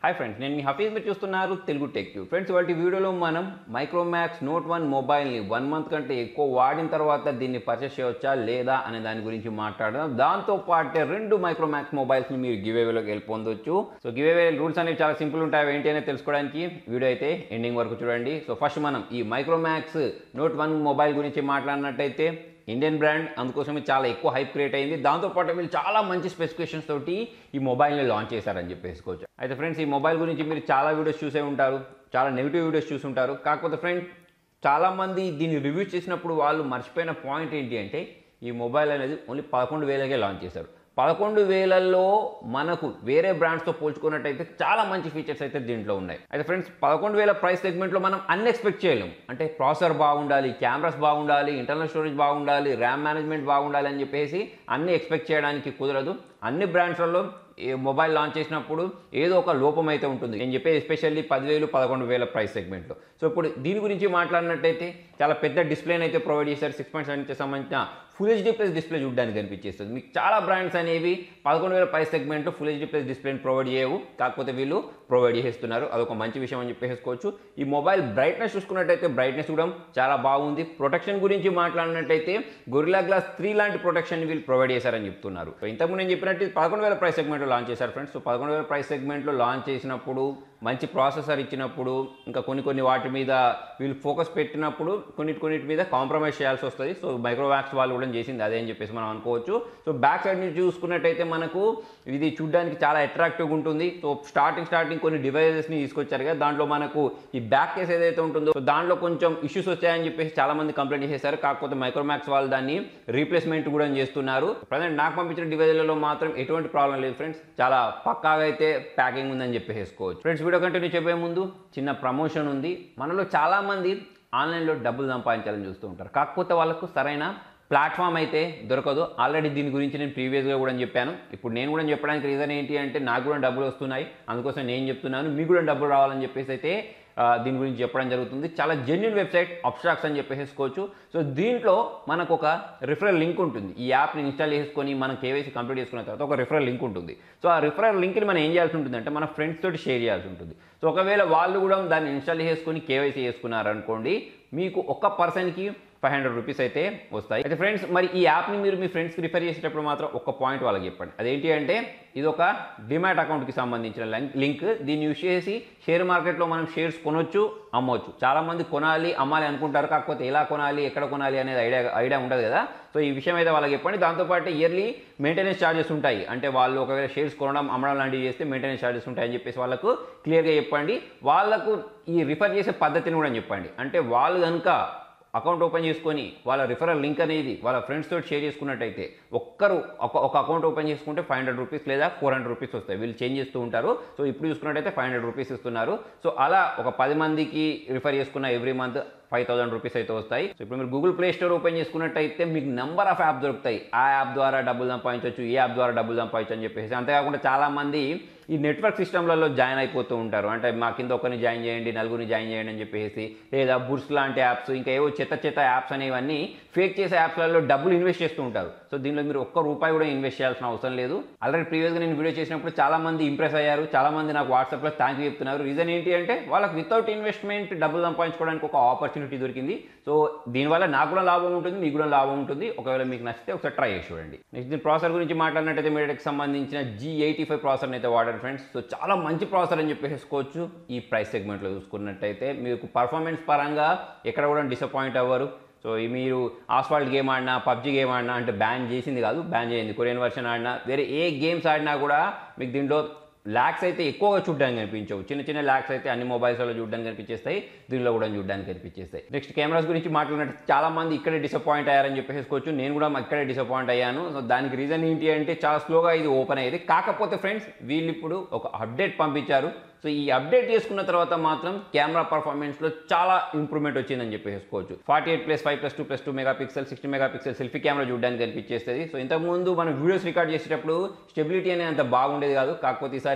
hi friends నేను మీ హఫీజ్ మీరు చూస్తున్నారు తెలుగు టెక్ ట్యూబ్ ఫ్రెండ్స్ వాటి వీడియోలో మనం మైక్రోమాక్స్ నోట్ వన్ మొబైల్ని వన్ మంత్ కంటే ఎక్కువ వాడిన తర్వాత దీన్ని పర్చేస్ చేయవచ్చా లేదా అనే దాని గురించి మాట్లాడదాం దాంతో పాటే రెండు మైక్రోమాక్స్ మొబైల్స్ని మీరు గివ్ అవేలోకి వెళ్ళి పొందొచ్చు సో గివ్ అవే రూల్స్ అనేవి చాలా సింపుల్ ఉంటాయి అవి ఏంటి అనేది తెలుసుకోవడానికి వీడియో అయితే ఎండింగ్ వరకు చూడండి సో ఫస్ట్ మనం ఈ మైక్రోమాక్స్ నోట్ వన్ మొబైల్ గురించి మాట్లాడినట్టయితే ఇండియన్ బ్రాండ్ అందుకోసమే చాలా ఎక్కువ హైప్ క్రియేట్ అయింది దాంతోపాటు వీళ్ళు చాలా మంచి స్పెసిఫికేషన్స్ తోటి ఈ మొబైల్ని లాంచ్ చేశారని చెప్పేసుకోవచ్చు అయితే ఫ్రెండ్స్ ఈ మొబైల్ గురించి మీరు చాలా వీడియోస్ చూసే ఉంటారు చాలా నెగిటివ్ వీడియోస్ చూసి ఉంటారు కాకపోతే ఫ్రెండ్ చాలామంది దీన్ని రివ్యూ చేసినప్పుడు వాళ్ళు మర్చిపోయిన పాయింట్ ఏంటి అంటే ఈ మొబైల్ అనేది ఓన్లీ పదకొండు వేలకే లాంచ్ చేశారు పదకొండు వేలల్లో మనకు వేరే బ్రాండ్స్తో పోల్చుకున్నట్టయితే చాలా మంచి ఫీచర్స్ అయితే దీంట్లో ఉన్నాయి అయితే ఫ్రెండ్స్ పదకొండు వేల ప్రైస్ సెగ్మెంట్లో మనం అన్ని ఎక్స్పెక్ట్ చేయలేం అంటే ప్రాసెసర్ బాగుండాలి కెమెరాస్ బాగుండాలి ఇంటర్నల్ స్టోరేజ్ బాగుండాలి ర్యామ్ మేనేజ్మెంట్ బాగుండాలి అని చెప్పేసి అన్ని ఎక్స్పెక్ట్ చేయడానికి కుదరదు అన్ని బ్రాండ్స్లలో ఈ మొబైల్ లాంచ్ చేసినప్పుడు ఏదో ఒక లోపం అయితే ఉంటుంది నేను చెప్పేది ఎస్పెషల్లీ పదివేలు పదకొండు వేల ప్రైస్ సెగ్మెంట్లో సో ఇప్పుడు దీని గురించి మాట్లాడినట్టయితే చాలా పెద్ద డిస్ప్లేని అయితే ప్రొవైడ్ చేశారు సిక్స్ పాయింట్ సెవెన్కి సంబంధించిన ఫుల్ హెచ్డీ ప్లస్ డిస్ప్లే చూడడానికి కనిపించేస్తుంది మీకు చాలా బ్రాండ్స్ అనేవి పదకొండు వేల ప్రైస్ సెగ్మెంట్లో ఫుల్ హెచ్డీ ప్లస్ డిస్ప్లేని ప్రొవైడ్ చేయవు కాకపోతే వీళ్ళు ప్రొవైడ్ చేస్తున్నారు అదొక మంచి విషయం అని చెప్పేసుకోవచ్చు ఈ మొబైల్ బ్రైట్నెస్ చూసుకున్నట్టయితే బ్రైట్నెస్ కూడా చాలా బాగుంది ప్రొటెక్షన్ గురించి మాట్లాడినట్టయితే గొరిలా గ్లాస్ త్రీ లాంటి ప్రొటెక్షన్ వీళ్ళు ప్రొవైడ్ చేశారని చెప్తున్నారు సో ఇంతకుముందు నేను చెప్పినట్టు పదకొండు వేల ప్రైస్ సెగ్మెంట్లో లాంచ్ చేశారు ఫ్రెండ్స్ సో పదకొండు వేల ప్రైస్ సెగ్మెంట్లో లాంచ్ చేసినప్పుడు మంచి ప్రాసెసర్ ఇచ్చినప్పుడు ఇంకా కొన్ని కొన్ని వాటి మీద వీళ్ళు ఫోకస్ పెట్టినప్పుడు కొన్నిటి కొన్నిటి మీద కాంప్రమైజ్ చేయాల్సి వస్తుంది సో మైక్రోవాక్స్ వాళ్ళు కూడా చేసింది అదే అని చెప్పేసి మనం అనుకోవచ్చు సో బ్యాక్ సైడ్ నుంచి చూసుకున్నట్టయితే మనకు ఇది చూడడానికి చాలా అట్రాక్టివ్గా ఉంటుంది సో స్టార్టింగ్ స్టార్టింగ్ కొన్ని డివైజెస్ని తీసుకొచ్చారు కదా దాంట్లో మనకు ఈ బ్యాక్ కేస్ ఏదైతే ఉంటుందో సో దాంట్లో కొంచెం ఇష్యూస్ వచ్చాయని చెప్పేసి చాలా మంది కంప్లైంట్ చేశారు కాకపోతే మైక్రోమాక్స్ వాళ్ళు దాన్ని రీప్లేస్మెంట్ కూడా చేస్తున్నారు ప్రజెంట్ నాకు పంపించిన డివైజులలో మాత్రం ఎటువంటి ప్రాబ్లం లేదు ఫ్రెండ్స్ చాలా పక్కాగా అయితే ప్యాకింగ్ ఉందని చెప్పేసుకోవచ్చు ఫ్రెండ్స్ వీడియో కంటిన్యూ చెప్పే ముందు చిన్న ప్రమోషన్ ఉంది మనలో చాలామంది ఆన్లైన్లో డబ్బులు సంపాదించాలని చూస్తూ ఉంటారు కాకపోతే వాళ్ళకు సరైన ప్లాట్ఫామ్ అయితే దొరకదు ఆల్రెడీ దీని గురించి నేను ప్రీవియస్గా కూడా చెప్పాను ఇప్పుడు నేను కూడా చెప్పడానికి రీజన్ ఏంటి అంటే నాకు కూడా డబ్బులు వస్తున్నాయి అందుకోసం నేను చెప్తున్నాను మీకు కూడా డబ్బులు రావాలని చెప్పేసి అయితే ఆ, దీని గురించి చెప్పడం జరుగుతుంది చాలా జెన్యున్ వెబ్సైట్ అబ్స్ట్రాక్స్ అని చెప్పేసుకోవచ్చు సో దీంట్లో మనకు ఒక రిఫరల్ లింక్ ఉంటుంది ఈ యాప్ని ఇన్స్టాల్ చేసుకొని మనం కేవైసీ కంప్లీట్ చేసుకున్న తర్వాత ఒక రిఫరల్ లింక్ ఉంటుంది సో ఆ రిఫరల్ లింక్ని మనం ఏం చేయాల్సి ఉంటుంది అంటే మన ఫ్రెండ్స్ తోటి షేర్ చేయాల్సి ఉంటుంది సో ఒకవేళ వాళ్ళు కూడా దాన్ని ఇన్స్టాల్ చేసుకొని కేవైసీ చేసుకున్నారనుకోండి మీకు ఒక పర్సన్కి ఫైవ్ హండ్రెడ్ రూపీస్ అయితే వస్తాయి అయితే ఫ్రెండ్స్ మరి ఈ యాప్ని మీరు మీ ఫ్రెండ్స్కి రిఫర్ చేసేటప్పుడు మాత్రం ఒక పాయింట్ వాళ్ళకి చెప్పండి అదేంటి అంటే ఇది ఒక డిమాట్ అకౌంట్కి సంబంధించిన లింక్ లింక్ దీన్ని యూస్ చేసి షేర్ మార్కెట్లో మనం షేర్స్ కొనొచ్చు అమ్మొచ్చు చాలామంది కొనాలి అమ్మాలి అనుకుంటారు కాకపోతే ఎలా కొనాలి ఎక్కడ కొనాలి అనేది ఐడియా ఐడియా ఉంటుంది కదా సో ఈ విషయం అయితే వాళ్ళకి చెప్పండి దాంతోపాటు ఇయర్లీ మెయింటెనెన్స్ ఛార్జెస్ ఉంటాయి అంటే వాళ్ళు ఒకవేళ షేర్స్ కొనడం అమ్మడం లాంటివి చేస్తే మెయింటెనెన్స్ ఛార్జెస్ ఉంటాయని చెప్పేసి వాళ్ళకు క్లియర్గా చెప్పండి వాళ్ళకు ఈ రిఫర్ చేసే పద్ధతిని కూడా చెప్పండి అంటే వాళ్ళు కనుక అకౌంట్ ఓపెన్ చేసుకొని వాళ్ళ రిఫరల్ లింక్ అనేది వాళ్ళ ఫ్రెండ్స్ తోటి షేర్ చేసుకున్నట్టయితే ఒక్కరు ఒక ఒక అకౌంట్ ఓపెన్ చేసుకుంటే ఫైవ్ హండ్రెడ్ రూపీస్ లేదా ఫోర్ హండ్రెడ్ రూపీస్ వస్తాయి వీళ్ళు చేంజ్ చేస్తూ ఉంటారు సో ఇప్పుడు చూసుకున్నట్టయితే ఫైవ్ హండ్రెడ్ రూపీస్ ఇస్తున్నారు సో అలా ఒక పది మందికి రిఫర్ చేసుకున్న every month five thousand rupees అయితే వస్తాయి సో ఇప్పుడు మీరు గూగుల్ ప్లే స్టోర్ ఓపెన్ చేసుకున్నట్టయితే మీకు నెంబర్ ఆఫ్ యాప్ దొరుకుతాయి ఆ యాప్ ద్వారా డబ్బులు సంపాదించవచ్చు ఈ యాప్ ద్వారా డబ్బులు సంపాదించు అని చెప్పేసి అంతేకాకుండా చాలామంది ఈ నెట్వర్క్ సిస్టమ్లలో జాయిన్ అయిపోతూ ఉంటారు అంటే మా కింద ఒకరిని జాయిన్ చేయండి నలుగురిని జాయిన్ చేయండి అని చెప్పేసి లేదా బుర్స్ లాంటి యాప్స్ ఇంకా ఏవో చెత్త చెత్త యాప్స్ అనేవన్నీ ఫేక్ చేసే యాప్స్లలో డబ్బులు ఇన్వెస్ట్ చేస్తూ ఉంటారు సో దీనిలో మీరు ఒక్క రూపాయి కూడా ఇన్వెస్ట్ చేయాల్సిన అవసరం లేదు ఆల్రెడీ ప్రీవియస్గా నేను వీడియో చేసినప్పుడు చాలా మంది ఇంప్రెస్ అయ్యారు చాలా మంది నాకు వాట్సాప్లో థ్యాంక్ యూ చెప్తున్నారు రీజన్ ఏంటి అంటే వాళ్ళకి వితౌట్ ఇన్వెస్ట్మెంట్ డబ్బులు సంపాదించుకోవడానికి ఒక ఆపర్చునిటీ దొరికింది సో దీనివల్ల నాకు కూడా లాభం ఉంటుంది మీకు కూడా లాభం ఉంటుంది ఒకవేళ మీకు నచ్చితే ఒకసారి ట్రై చేసి చూడండి నెక్స్ట్ దీని ప్రాసెసర్ గురించి మాట్లాడినట్టయితే మీడియాకి సంబంధించిన జీ ఎయిటీ ఫైవ్ ప్రాసెసర్ని అయితే వాడారు ఫ్రెండ్స్ సో చాలా మంచి ప్రాసెసర్ అని చెప్పేసుకోవచ్చు ఈ ప్రైస్ సెగ్మెంట్లో చూసుకున్నట్టయితే మీకు పర్ఫార్మెన్స్ పరంగా ఎక్కడ కూడా డిసప్పాయింట్ అవ్వరు సో ఈ మీరు ఆస్ఫాల్ట్ గేమ్ ఆడినా పబ్జీ గేమ్ ఆడినా అంటే బ్యాన్ చేసింది కాదు బ్యాన్ చేయింది కొరియన్ వర్షన్ ఆడినా వేరే ఏ గేమ్స్ ఆడినా కూడా మీకు దీంట్లో ల్యాక్స్ అయితే ఎక్కువగా చూడడానికి కనిపించవు చిన్న చిన్న ల్యాక్స్ అయితే అన్ని మొబైల్స్లో చూడడానికి కనిపించేస్తాయి దీనిలో కూడా చూడడానికి కనిపించేస్తాయి నెక్స్ట్ కెమెరాస్ గురించి మాట్లాడినట్టు చాలా మంది ఇక్కడే డిసప్పాయింట్ అయ్యారని చెప్పేసుకోవచ్చు నేను కూడా ఇక్కడే డిసప్పాయింట్ అయ్యాను సో దానికి రీజన్ ఏంటి అంటే చాలా స్లోగా ఇది ఓపెన్ అయ్యేది కాకపోతే ఫ్రెండ్స్ వీళ్ళు ఇప్పుడు ఒక అప్డేట్ పంపించారు సో ఈ అప్డేట్ చేసుకున్న తర్వాత మాత్రం కెమెరా పర్ఫార్మెన్స్లో చాలా ఇంప్రూవ్మెంట్ వచ్చిందని చెప్పేసుకోవచ్చు forty eight plus five plus two plus two megapixel sixty megapixel selfie camera చూడడానికి కనిపించేస్తుంది సో ఇంతకుముందు మనం వీడియోస్ రికార్డ్ చేసేటప్పుడు స్టెబిలిటీ అనేది అంత బాగుండేది కాదు కాకపోతే ఈసారి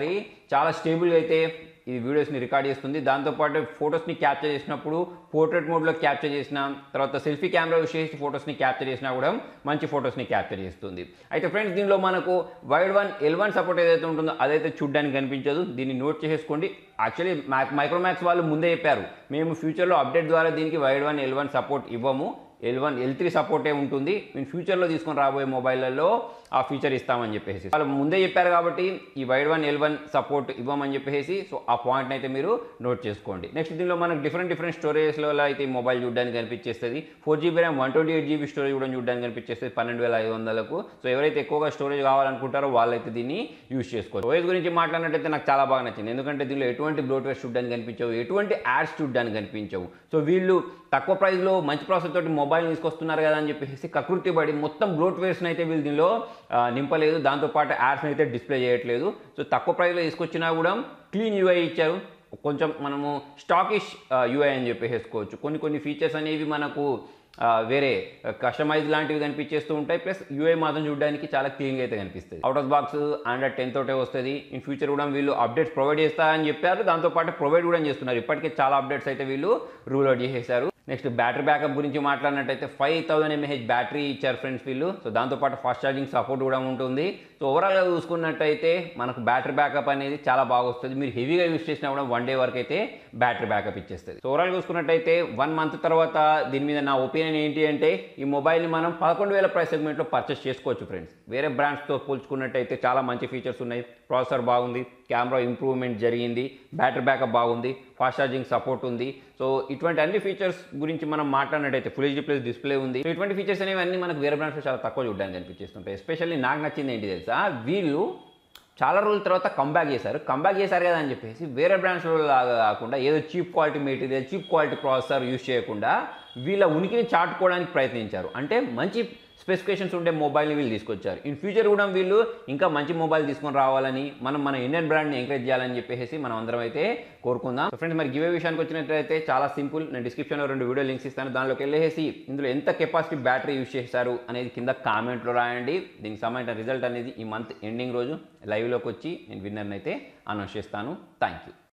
చాలా స్టేబుల్గా అయితే ఇది వీడియోస్ని రికార్డ్ చేస్తుంది దాంతోపాటు ఫొటోస్ని క్యాప్చర్ చేసినప్పుడు పోర్ట్రేట్ మోడ్లో క్యాప్చర్ చేసిన తర్వాత సెల్ఫీ కెమెరా యూస్ చేసి ఫొటోస్ని క్యాప్చర్ చేసినా కూడా మంచి ఫొటోస్ని క్యాప్చర్ చేస్తుంది అయితే ఫ్రెండ్స్ దీనిలో మనకు Widevine L one support ఏదైతే ఉంటుందో అదైతే చూడడానికి కనిపించదు దీన్ని నోట్ చేసేసుకోండి యాక్చువల్లీ మైక్రోమాక్స్ వాళ్ళు ముందే చెప్పారు మేము ఫ్యూచర్లో అప్డేట్ ద్వారా దీనికి Widevine L one support ఇవ్వము ఎల్ వన్ ఎల్ త్రీ సపోర్టే ఉంటుంది మేము ఫ్యూచర్లో తీసుకొని రాబోయే మొబైల్లలో ఆ ఫీచర్ ఇస్తామని చెప్పేసి వాళ్ళు ముందే చెప్పారు కాబట్టి ఈ Widevine L one support ఇవ్వమని చెప్పేసి సో ఆ పాయింట్ అయితే మీరు నోట్ చేసుకోండి నెక్స్ట్ దీనిలో మనకు డిఫరెంట్ డిఫరెంట్ స్టోరేజ్లో అయితే ఈ మొబైల్ చూడడానికి కనిపించేస్తుంది four GB RAM one twenty eight GB storage కూడా చూడడానికి కనిపించేస్తుంది పన్నెండు వేల ఐదు వందలకు సో ఎవరైతే ఎక్కువగా స్టోరేజ్ కావాలనుకుంటారో వాళ్ళైతే దీన్ని యూస్ చేసుకోవచ్చు స్టోరేజ్ గురించి మాట్లాడినట్టయితే నాకు చాలా బాగా నచ్చింది ఎందుకంటే దీనిలో ఎటువంటి బ్లోట్వేర్ చూడడానికి కనిపించవు ఎటువంటి యాడ్స్ చూడడానికి కనిపించవు సో వీళ్ళు తక్కువ ప్రైస్లో మంచి ప్రాసెస్ తోటి మొబైల్ తీసుకొస్తున్నారు కదా అని చెప్పేసి కకృతి పడి మొత్తం బ్లోట్వేర్స్ని అయితే వీళ్ళు దీనిలో ఆ, నింపలేదు దాంతోపాటు యాడ్స్ని అయితే డిస్ప్లే చేయట్లేదు సో తక్కువ ప్రైస్లో తీసుకొచ్చినా కూడా క్లీన్ యూఐ ఇచ్చారు కొంచెం మనము స్టాకిష్ యూఐ అని చెప్పేసుకోవచ్చు కొన్ని కొన్ని ఫీచర్స్ అనేవి మనకు ఆ, వేరే కస్టమైజ్ లాంటివి కనిపించేస్తూ ఉంటాయి ప్లస్ యూఐ మాత్రం చూడడానికి చాలా క్లీన్గా అయితే కనిపిస్తుంది out of box Android ten తోటే వస్తుంది ఇన్ ఫ్యూచర్ కూడా వీళ్ళు అప్డేట్స్ ప్రొవైడ్ చేస్తారని చెప్పారు దాంతోపాటు ప్రొవైడ్ కూడా చేస్తున్నారు ఇప్పటికే చాలా అప్డేట్స్ అయితే వీళ్ళు రూల్ అవుట్ చేసేసారు నెక్స్ట్ బ్యాటరీ బ్యాకప్ గురించి మాట్లాడినట్టయితే ఫైవ్ థౌసండ్ ఎంఏహెచ్ బ్యాటరీ ఇచ్చారు ఫ్రెండ్స్ వీళ్ళు సో దాంతోపాటు ఫాస్ట్ ఛార్జింగ్ సపోర్ట్ కూడా ఉంటుంది సో ఓవరాల్గా చూసుకున్నట్టయితే మనకు బ్యాటరీ బ్యాకప్ అనేది చాలా బాగా వస్తుంది మీరు హెవీగా యూస్ చేసినా కూడా వన్ డే వరకు అయితే బ్యాటరీ బ్యాకప్ ఇచ్చేస్తుంది సో ఓవరాల్ చూసుకున్నట్టయితే వన్ మంత్ తర్వాత దీని మీద నా ఒపీనియన్ ఏంటి అంటే ఈ మొబైల్ని మనం పదకొండు వేల ప్రైస్ సెగ్మెంట్లో పర్చేస్ చేసుకోవచ్చు ఫ్రెండ్స్ వేరే బ్రాండ్స్తో పోల్చుకున్నట్టయితే చాలా మంచి ఫీచర్స్ ఉన్నాయి ప్రాసెసర్ బాగుంది కెమెరా ఇంప్రూవ్మెంట్ జరిగింది బ్యాటరీ బ్యాకప్ బాగుంది ఫాస్ట్ ఛార్జింగ్ సపోర్ట్ ఉంది సో ఇటువంటి అన్ని ఫీచర్స్ గురించి మనం మాట్లాడినట్టయితే ఫుల్ హెచ్డీ ప్లస్ డిస్ప్లే ఉంది సో ఇటువంటి ఫీచర్స్ అనేవి అన్ని మనకు వేరే బ్రాండ్స్లో చాలా తక్కువ చూడడానికి అనిపించేస్తుంటాయి ఎస్పెషల్లీ నాకు నచ్చింది ఏంటి తెలుసా వీళ్ళు చాలా రోజుల తర్వాత కంబ్యాక్ చేశారు కంబ్యాక్ చేశారు కదా అని చెప్పేసి వేరే బ్రాండ్స్లో లాగా కాకుండా ఏదో cheap quality material cheap quality processor use చేయకుండా వీళ్ళ ఉనికిని చాటుకోవడానికి ప్రయత్నించారు అంటే మంచి స్పెసిఫికేషన్స్ ఉండే మొబైల్ని వీళ్ళు తీసుకొచ్చారు ఇన్ ఫ్యూచర్ కూడా వీళ్ళు ఇంకా మంచి మొబైల్ తీసుకొని రావాలని మనం మన ఇండియన్ బ్రాండ్ని ఎంకరేజ్ చేయాలని చెప్పేసి మనం అందరం అయితే కోరుకుందాం ఫ్రెండ్స్ మరి గివే విషయానికి వచ్చినట్లయితే చాలా సింపుల్ నేను డిస్క్రిప్షన్లో రెండు వీడియో లింక్స్ ఇస్తాను దానిలోకి వెళ్ళేసి ఇందులో ఎంత కెపాసిటీ బ్యాటరీ యూస్ చేశారు అనేది కింద కామెంట్లో రాయండి దీనికి సంబంధించిన రిజల్ట్ అనేది ఈ మంత్ ఎండింగ్ రోజు లైవ్లోకి వచ్చి నేను విన్నర్ని అయితే అనౌన్స్ చేస్తాను థ్యాంక్ యూ